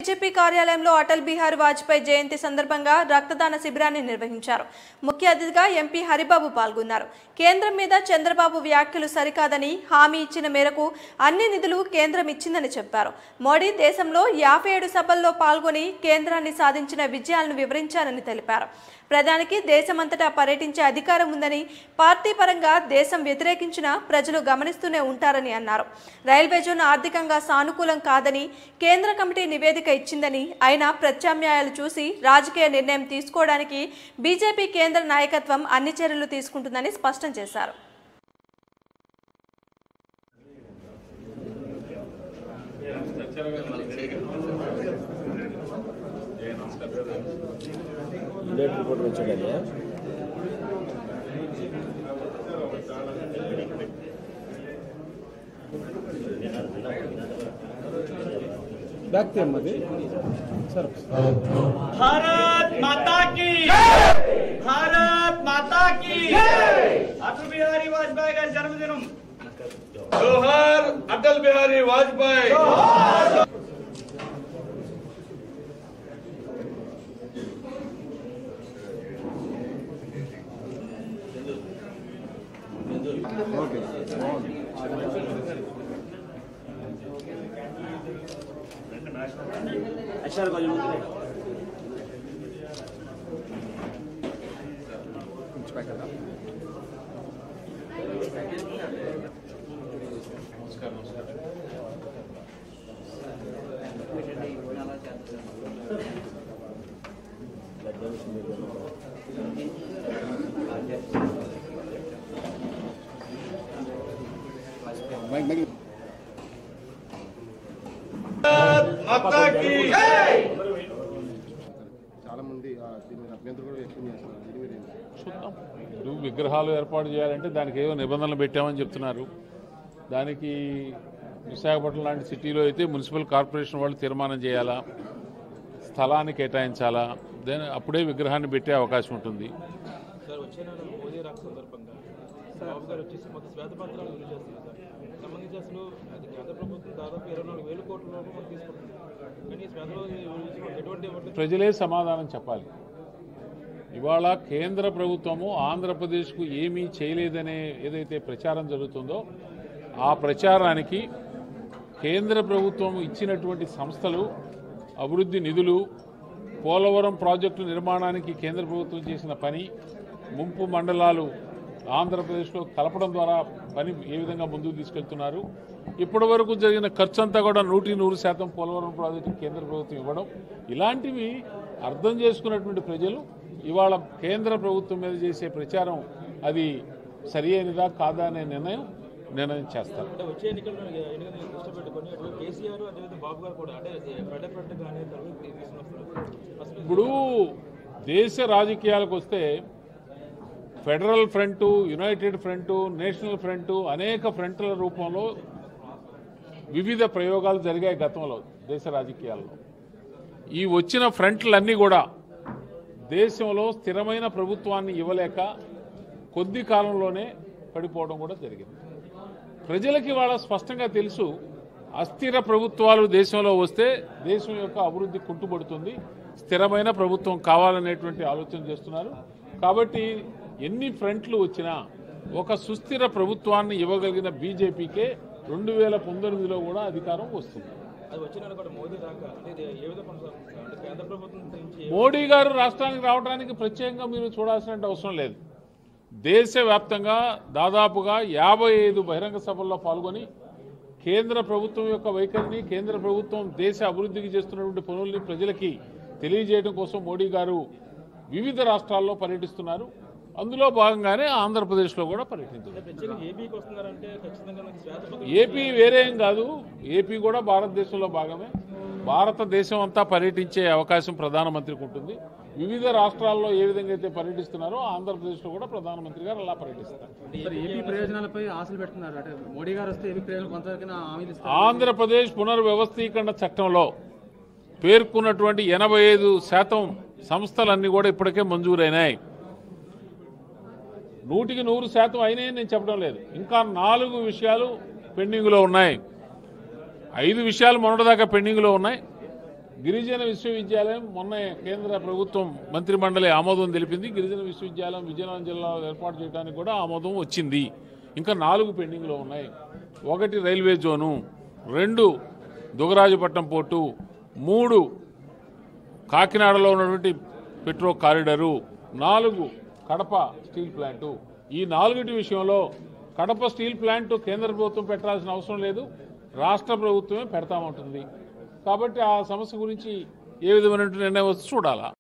BJP కార్యాలయంలో అటల్ బిహారీ వాజ్పేయి జయంతి సందర్భంగా రక్తదాన శిబిరాన్ని నిర్వహించారు ముఖ్య అతిథిగా ఎంపీ హరిబాబు పాల్గొన్నారు కేంద్రం మీద చంద్రబాబు వ్యాఖ్యలు సరికాదని హామీ ఇచ్చిన మేరకు అన్ని నిధులు కేంద్రం ఇచ్చిందని చెప్పారు మోడీ దేశంలో యాభై ఏడు సభల్లో పాల్గొని కేంద్రాన్ని సాధించిన విజయాలను వివరించారని తెలిపారు ప్రధానికి దేశమంతటా పర్యటించే అధికారం ఉందని పార్టీ పరంగా దేశం వ్యతిరేకించినా ప్రజలు గమనిస్తూనే ఉంటారని అన్నారు రైల్వే జోన్ ఆర్థికంగా సానుకూలం కాదని కేంద్ర కమిటీ నివేదిక ఇచ్చిందని అయినా ప్రత్యామ్నాయాలు చూసి రాజకీయ నిర్ణయం తీసుకోవడానికి బీజేపీ కేంద్ర నాయకత్వం అన్ని చర్యలు తీసుకుంటుందని స్పష్టం చేశారు లేట్ రిపోర్ట్ వచ్చాడయ్యా బ్యాక్ తీయమ్మది సరే भारत माता की भारत माता की అటల్ బిహారీ వాజ్పేయి గారి జన్మదినం జోహార్ అటల్ బిహారీ వాజ్పేయి అక్షరాలు కొంచెం ముందుకు రండి. మాతా కి చాలా మంది ఆ, దీని మీద అభ్యంతరం కూడా వ్యక్తం చేస్తున్నారు దీని మీద ఏంటి? చూద్దాం ఇప్పుడు విగ్రహాలు ఏర్పాటు చేయాలంటే దానికి ఏవో నిబంధనలు పెట్టామని చెప్తున్నారు దానికి విశాఖపట్నం లాంటి సిటీలో అయితే మున్సిపల్ కార్పొరేషన్ వాళ్ళు తీర్మానం చేయాలా స్థలాన్ని కేటాయించాలా దాని అప్పుడే విగ్రహాన్ని పెట్టే అవకాశం ఉంటుంది సార్ వచ్చే నెల మోదీ రాక సందర్భంగా బాబు గారు వచ్చేసి మాకు శ్వేతపత్రాలు విడుదల చేస్తున్నారు సార్ సంబంధించి అసలు అది కేంద్ర ప్రభుత్వం దాదాపు ఇరవై నాలుగు వేల కోట్ల రూపాయలు మనకు తీసుకుంటుంది కానీ ఈ శ్వేతలో గురించి మనకు ఎటువంటి ఇవ్వట్లేదు ప్రజలే సమాధానం చెప్పాలి ఇవాళ కేంద్ర ప్రభుత్వము ఆంధ్రప్రదేశ్కు ఏమీ చేయలేదనే ఏదైతే ప్రచారం జరుగుతుందో ఆ ప్రచారానికి కేంద్ర ప్రభుత్వం ఇచ్చినటువంటి సంస్థలు అభివృద్ధి నిధులు పోలవరం ప్రాజెక్టు నిర్మాణానికి కేంద్ర ప్రభుత్వం చేసిన పని ముంపు మండలాలు ఆంధ్రప్రదేశ్లో కలపడం ద్వారా పని ఏ విధంగా ముందుకు తీసుకెళ్తున్నారు ఇప్పటి వరకు జరిగిన ఖర్చు అంతా కూడా నూటి నూరు శాతం పోలవరం ప్రాజెక్టు కేంద్ర ప్రభుత్వం ఇవ్వడం ఇలాంటివి అర్థం చేసుకున్నటువంటి ప్రజలు ఇవాళ కేంద్ర ప్రభుత్వం మీద చేసే ప్రచారం అది సరి అయినదా కాదా అనే నిర్ణయం నిర్ణయం చేస్తారు అంటే వచ్చే ఎన్నికల్లో ఎన్నికలు దృష్టి పెట్టుకొని అటు కేసీఆర్ అదేవిధంగా బాబు గారు కూడా అంటే ఫ్రెడ్ ఫ్రెడ్ కానీ తర్వాత తీసుకుని వస్తున్నారు అసలు ఇప్పుడు దేశ రాజకీయాలకు వస్తే federal front united front national front అనేక ఫ్రంట్ల రూపంలో వివిధ ప్రయోగాలు జరిగాయి గతంలో దేశ రాజకీయాల్లో ఈ వచ్చిన ఫ్రంట్లన్నీ కూడా దేశంలో స్థిరమైన ప్రభుత్వాన్ని ఇవ్వలేక కొద్ది కాలంలోనే పడిపోవడం కూడా జరిగింది ప్రజలకి వాళ్ళ స్పష్టంగా తెలుసు అస్థిర ప్రభుత్వాలు దేశంలో వస్తే దేశం యొక్క అభివృద్ధి కుంటుపడుతుంది స్థిరమైన ప్రభుత్వం కావాలనేటువంటి ఆలోచన చేస్తున్నారు కాబట్టి ఎన్ని ఫ్రంట్లు వచ్చినా ఒక సుస్థిర ప్రభుత్వాన్ని ఇవ్వగలిగిన బీజేపీకే రెండు వేల పంతొమ్మిదిలో కూడా అధికారం వస్తుంది అది వచ్చే నెల కూడా మోదీ రాక అంటే ఇది ఏ విధంగా కొనసాగుతుంది అంటే కేంద్ర ప్రభుత్వం నుంచి ఏ- మోడీ గారు రాష్ట్రానికి రావడానికి ప్రత్యేకంగా మీరు చూడాల్సిన అవసరం లేదు దేశవ్యాప్తంగా దాదాపుగా యాభై ఐదు బహిరంగ సభల్లో పాల్గొని కేంద్ర ప్రభుత్వం యొక్క వైఖరిని కేంద్ర ప్రభుత్వం దేశ అభివృద్ధికి చేస్తున్నటువంటి పనుల్ని ప్రజలకి తెలియజేయడం కోసం మోడీ గారు వివిధ రాష్ట్రాల్లో పర్యటిస్తున్నారు అందులో భాగంగానే ఆంధ్రప్రదేశ్లో కూడా పర్యటించారు ప్రత్యేకంగా ఏపీకి వస్తున్నారంటే ఖచ్చితంగా నాకు శ్వేతపత్రం ఏపీ వేరే ఏం కాదు ఏపీ కూడా భారతదేశంలో భాగమే భారతదేశం అంతా పర్యటించే అవకాశం ప్రధానమంత్రికి ఉంటుంది వివిధ రాష్ట్రాల్లో ఏ విధంగా అయితే పర్యటిస్తున్నారో ఆంధ్రప్రదేశ్లో కూడా ప్రధానమంత్రి గారు అలా పర్యటిస్తారు సార్ ఏపీ ప్రయోజనాలపై ఆశలు పెడుతున్నారు అంటే మోడీ గారు వస్తే ఏపీ ప్రయోజనాలు కొంతవరకు హామీలు ఇస్తారు ఆంధ్రప్రదేశ్ పునర్వ్యవస్థీకరణ చట్టంలో పేర్కొన్నటువంటి ఎనభై ఐదు శాతం సంస్థలన్నీ కూడా ఇప్పటికే మంజూరైనాయి నూటికి నూరు శాతం అయినాయని నేను చెప్పడం లేదు ఇంకా నాలుగు విషయాలు పెండింగ్లో ఉన్నాయి ఐదు విషయాలు మొన్నటిదాకా పెండింగ్లో ఉన్నాయి గిరిజన విశ్వవిద్యాలయం మొన్న కేంద్ర ప్రభుత్వం మంత్రిమండలి ఆమోదం తెలిపింది గిరిజన విశ్వవిద్యాలయం విజయనగరం జిల్లాలో ఏర్పాటు చేయడానికి కూడా ఆమోదం వచ్చింది ఇంకా నాలుగు పెండింగ్లో ఉన్నాయి ఒకటి రైల్వే జోను రెండు దుగరాజపట్నం పోర్టు మూడు కాకినాడలో ఉన్నటువంటి పెట్రో కారిడరు నాలుగు కడప స్టీల్ ప్లాంటు ఈ నాలుగిటి విషయంలో కడప స్టీల్ ప్లాంట్ కేంద్ర ప్రభుత్వం పెట్టాల్సిన అవసరం లేదు రాష్ట్ర ప్రభుత్వమే పెడతామంటుంది కాబట్టి ఆ సమస్య గురించి ఏ విధమైనటువంటి నిర్ణయం వస్తే చూడాలా